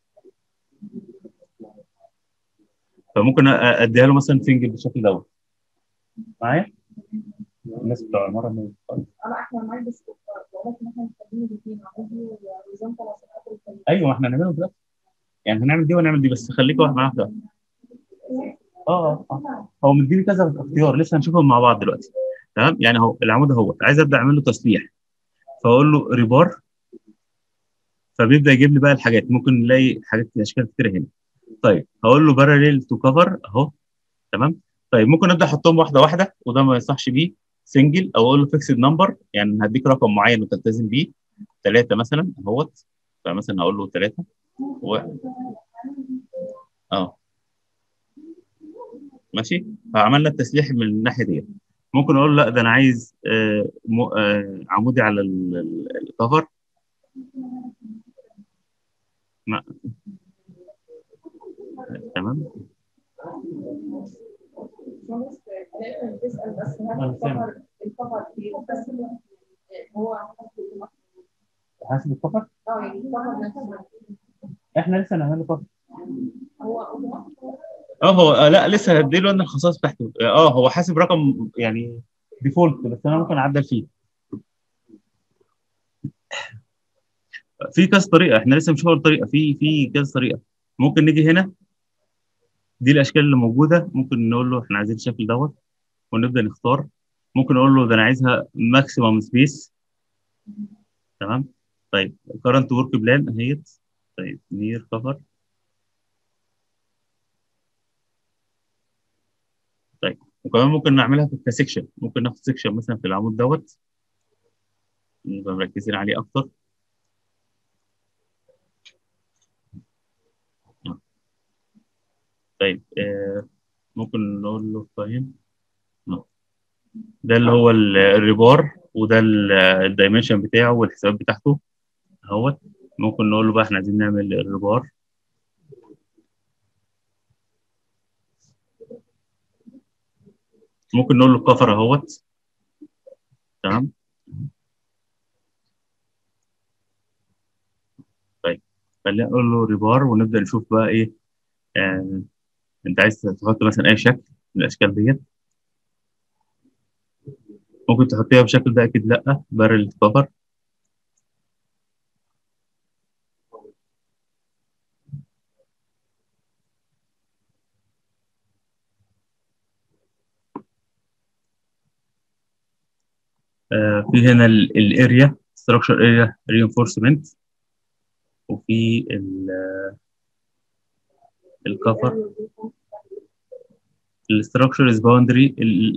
فممكن أ- اديها له مثلا سنجل بالشكل دوت معايا الناس بتوع العماره ما يفهموش. انا احنا معاك بس بقول لك ان احنا محتاجين الاثنين عمودي ونظام تواصلات والتنمية. ايوه ما احنا هنعمله دلوقتي يعني هنعمل دي ونعمل دي بس خليك واحد معايا واحده اه اه آه. هو مديني كذا اختيار لسه هنشوفهم مع بعض دلوقتي تمام يعني هو العمود اهوت عايز ابدا اعمل له تسليح فاقول له ريبار فبيبدا يجيب لي بقى الحاجات ممكن نلاقي حاجات اشكال كتير هنا طيب هقول له باراليل تو كفر اهو تمام طيب ممكن ابدا احطهم واحده واحده وده ما يصحش بيه سنجل او اقول له فيكسد نمبر يعني هديك رقم معين وتلتزم بيه ثلاثه مثلا اهوت فمثلا هقول له ثلاثه و... اه ماشي فعملنا التسليح من الناحيه دي ممكن اقول لا ده انا عايز آه م... آه عمودي على ال- ال- الكفر ما... تمام بس لازم تسال بس هل أنا سامع. الكفر الكفر فيه بس هو حاسب الكفر اه يعني الكفر نفسه احنا لسه نعمل كفر هو اوتوماتيك اه هو آه لا لسه هديله ان الخصائص بتاعته اه هو حاسب رقم يعني ديفولت بس انا ممكن اعدل فيه في كذا طريقه احنا لسه مش هو الطريقه في في كذا طريقه ممكن نيجي هنا دي الاشكال اللي موجوده ممكن نقول له احنا عايزين الشكل دوت ونبدا نختار ممكن اقول له ده انا عايزها ماكسيمم سبيس تمام طيب كرنت ورك بلان اهيت طيب نير كفر طيب وكمان ممكن نعملها في كسكشن ممكن ناخد سكشن مثلا في العمود دوت نبقى مركزين عليه اكتر طيب آه ممكن نقول له فاهم ده اللي هو ال- الريبار وده ال- الدايمنشن بتاعه والحسابات بتاعته اهوت ممكن نقول له بقى احنا عايزين نعمل الريبار ممكن نقول له الكفر اهوت تمام طيب خلينا نقول له ريبار ونبدا نشوف بقى ايه آه انت عايز تحط مثلا اي شكل من الاشكال ديت ممكن تحطيها بشكل ده اكيد لا بارل كفر آه في هنا الاريا structure area reinforcement وفي الكفر الستراكشر از باوندري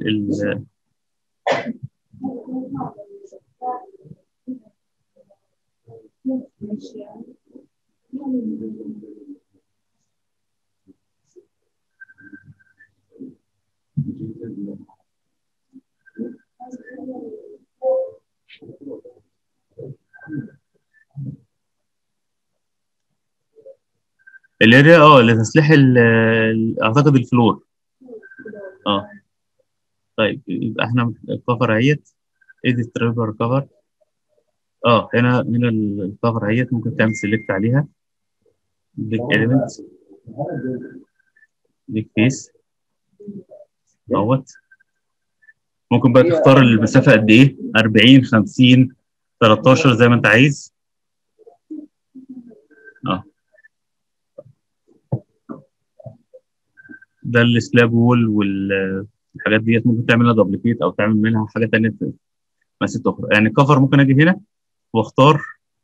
الاريا اه لتسليح ال- ال- اعتقد الفلور اه طيب يبقى احنا الكفر اهيت اديت تريبر كفر اه هنا هنا الكفر اهيت ممكن تعمل سيلكت عليها بيج اليمنت بيج فيس اهوت ممكن بقى تختار المسافه قد ايه 40 50 13 زي ما انت عايز اه ده السلاب وول والحاجات ديت ممكن تعملها دوبليكيت او تعمل منها حاجه ثانيه مسافه اخرى يعني الكفر ممكن اجي هنا واختار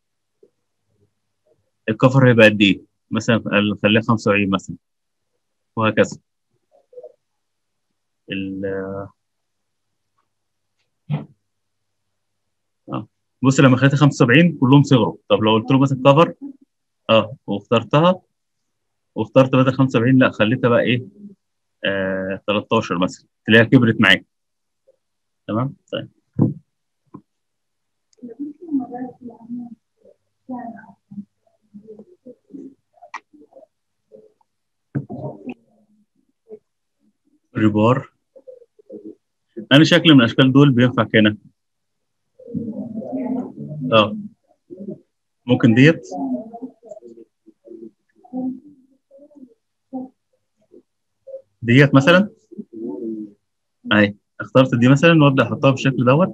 الكفر هيبقى قد ايه مثلا خليها 75 مثلا وهكذا ال اه بص لما خليتها 75 كلهم صغروا طب لو قلت له مثلا كفر اه واخترتها واخترت بدل 75 لا خليتها بقى ايه آه 13 مثلا تلاقيها كبرت معاك تمام طيب ريبار انا شكل من الاشكال دول بينفع هنا اه ممكن ديت ديت مثلا اهي اخترت دي مثلا وابدا احطها بالشكل دوت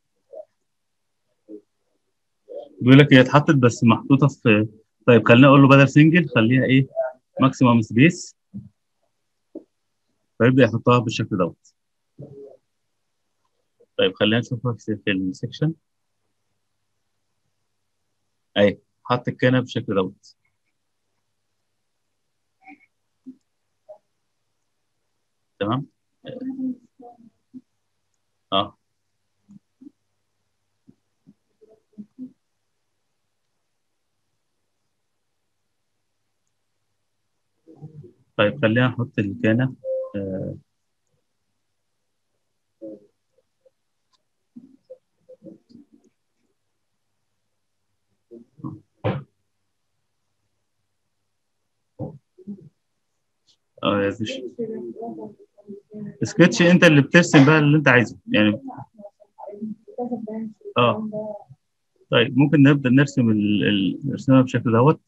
بيقول لك هي اتحطت بس محطوطه في طيب خلينا اقول له بدل سنجل خليها ايه ماكسيمم سبيس فيبدا يحطها بالشكل دوت طيب خلينا نشوفها في في السكشن اهي حط الكنب بالشكل دوت تمام اه طيب خلينا نحط الكانة آه. اه يا زيش سكتش انت اللي بترسم بقى اللي انت عايزه يعني اه طيب ممكن نبدا نرسم ال... ال... نرسمها بالشكل دوت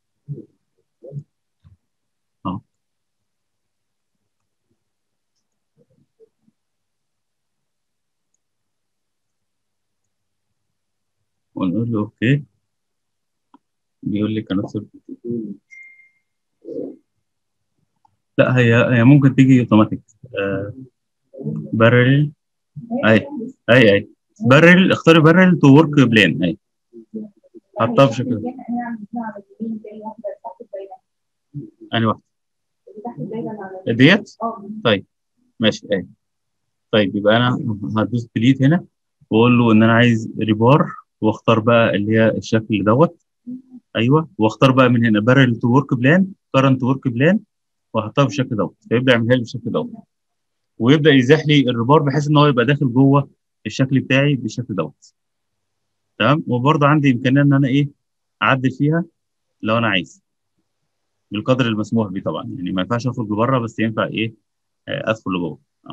اه ونقول له اوكي بيقول لي كانت لا هي هي ممكن تيجي اوتوماتيك بارل اي اي اي بارل اختاري بارل تو ورك بلان اي حطها بشكل ده. انهي واحده ديت طيب ماشي اي طيب يبقى انا هدوس ديليت هنا واقول له ان انا عايز ريبار واختار بقى اللي هي الشكل دوت ايوه واختار بقى من هنا بارل تو ورك بلان كرنت ورك بلان واحطها بالشكل دوت فيبدا يعملها لي بالشكل دوت ويبدا يزيح لي الريبار بحيث ان هو يبقى داخل جوه الشكل بتاعي بالشكل دوت تمام وبرضه عندي امكانيه ان انا ايه اعدل فيها لو انا عايز بالقدر المسموح بيه طبعا يعني ما ينفعش اخرج لبره بس ينفع ايه آه، ادخل لجوه آه.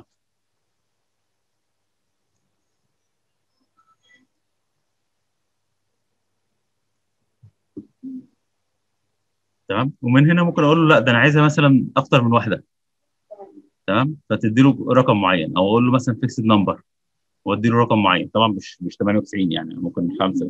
تمام ومن هنا ممكن اقول له لا ده انا عايزها مثلا اكتر من واحده تمام فتدي له رقم معين او اقول له مثلا فيكسد نمبر وادي له رقم معين طبعا مش مش 98 يعني ممكن خمسه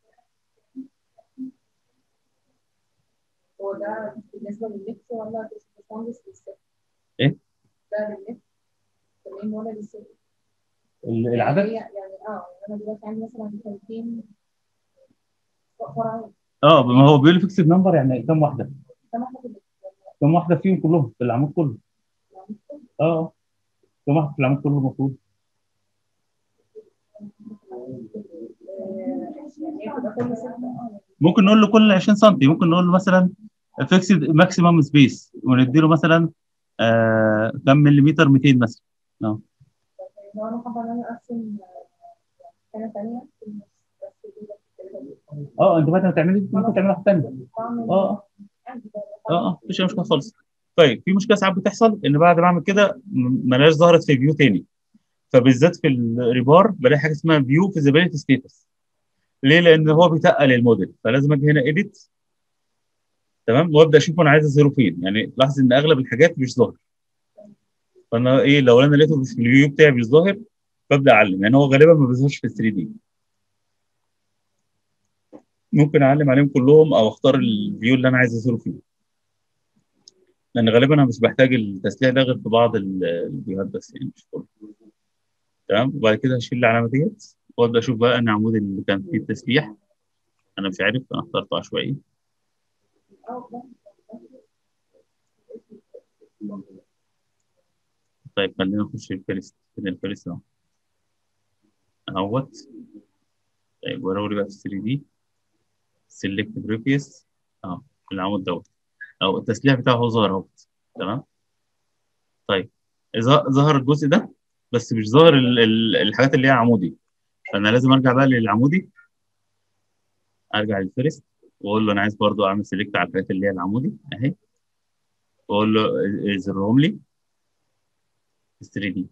هو ده بالنسبة لللبس ولا باشمهندس للست؟ إيه؟ ده لللبس تمام ولا للست؟ ال- يعني العدد هي- يعني اه انا دلوقتي عندي مثلا 200 فرعين اه ما هو بيقول لي فيكسد نمبر يعني كم واحده كم واحدة في اللبس؟ كم واحده فيهم كلهم في العمود كله اه كم واحده في العمود كله المفروض يعني هي بتبقى كل ستة اه ممكن نقول له كل 20 سم ممكن نقول له مثلا فيكسد ماكسيمم سبيس وندي له مثلا آه كم مليمتر 200 مثلا اه لو انا حابة ان انا ارسم حاجة تانية في النص بس دي بس اه انت بدل ما تعملي ممكن تعملي واحده ثانيه بعمل اه عندي اه اه مفيش أي مشكله خالص طيب في مشكله ساعات بتحصل ان بعد ما اعمل كده م- ملهاش ظهرت في فيو تاني فبالذات في الريبار بلاقي حاجه اسمها فيو فيزيبيليتي ستيتس ليه؟ لان هو بيتقل الموديل فلازم اجي هنا اديت تمام وابدا اشوف انا عايز اظهره فين يعني لاحظ ان اغلب الحاجات مش ظاهر فانا ايه لو انا لقيته في الفيو بتاعي مش ظاهر ببدا اعلم يعني هو غالبا ما بيظهرش في 3 دي ممكن اعلم عليهم كلهم او اختار الفيو اللي انا عايز اظهره فيه لان غالبا انا مش بحتاج التسليح ده غير في بعض ال- الفيوهات بس يعني مش كله تمام وبعد كده هشيل العلامه ديت وابدا اشوف بقى ان العمود اللي كان فيه التسليح انا مش عارف انا اخترته عشوائي طيب خلينا نخش في الفيرست فين الفيرست اهو اهوت طيب وروري بقى في 3 دي سيلكت بريفيوس اه العمود دوت او التسليح بتاعه هو ظهر اهوت تمام طيب ظ- ظهر الجزء ده بس مش ظاهر ال- ال- الحاجات اللي هي عمودي فانا لازم ارجع بقى للعمودي ارجع للفيرست واقول له انا عايز برضو اعمل سيلكت على الحاجات اللي هي العمودي اهي واقول له ازرهم لي 3 دي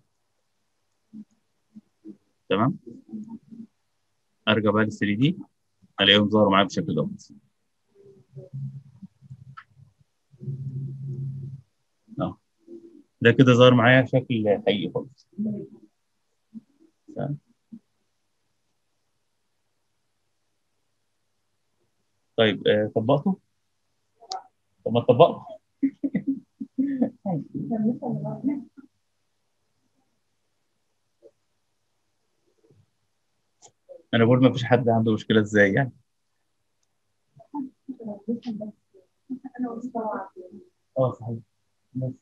تمام ارجع بقى لل 3 دي الاقيهم ظهروا معايا بالشكل دوت اه ده كده ظهر معايا شكل حقيقي خالص تمام. طيب آه طبقته طب ما طبقته انا بقول ما فيش حد عنده مشكله ازاي يعني اه صحيح بس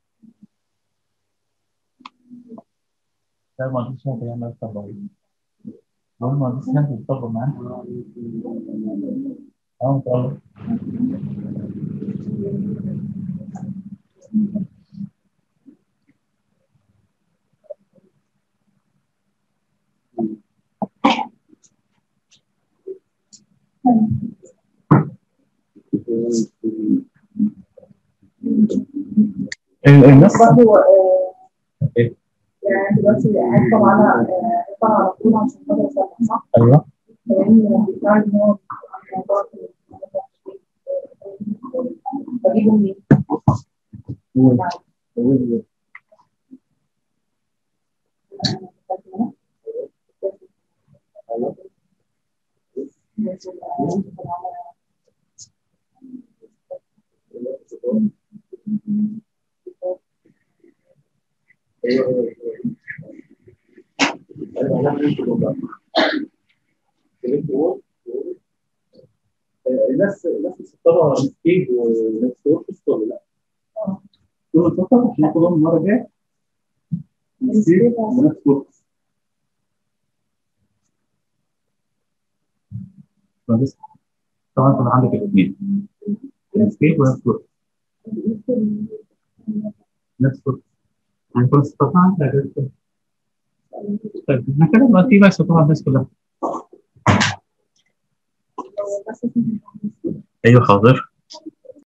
لا ما عنديش حد يعمل طبق بقول ما عنديش حد يطبق معانا اه ان شاء الله الناس برضه آه، إيه؟ يعني دلوقتي هيدخل على آه، هيدخل على طول عشان خاطر يصلح صح؟ ايوه لأن بيطلع إن هو بجيبه منين؟ الناس الناس مسطبه سكيب ونفس وركس ولا لا؟ كل مسطب عشان ناخدهم المره الجايه سكيب ونفس وركس كويس طبعا انت عندك الاثنين سكيب ونفس وركس نفس وركس يعني كل استطاع طيب احنا كده دلوقتي بس طبعا الناس كلها ايوه حاضر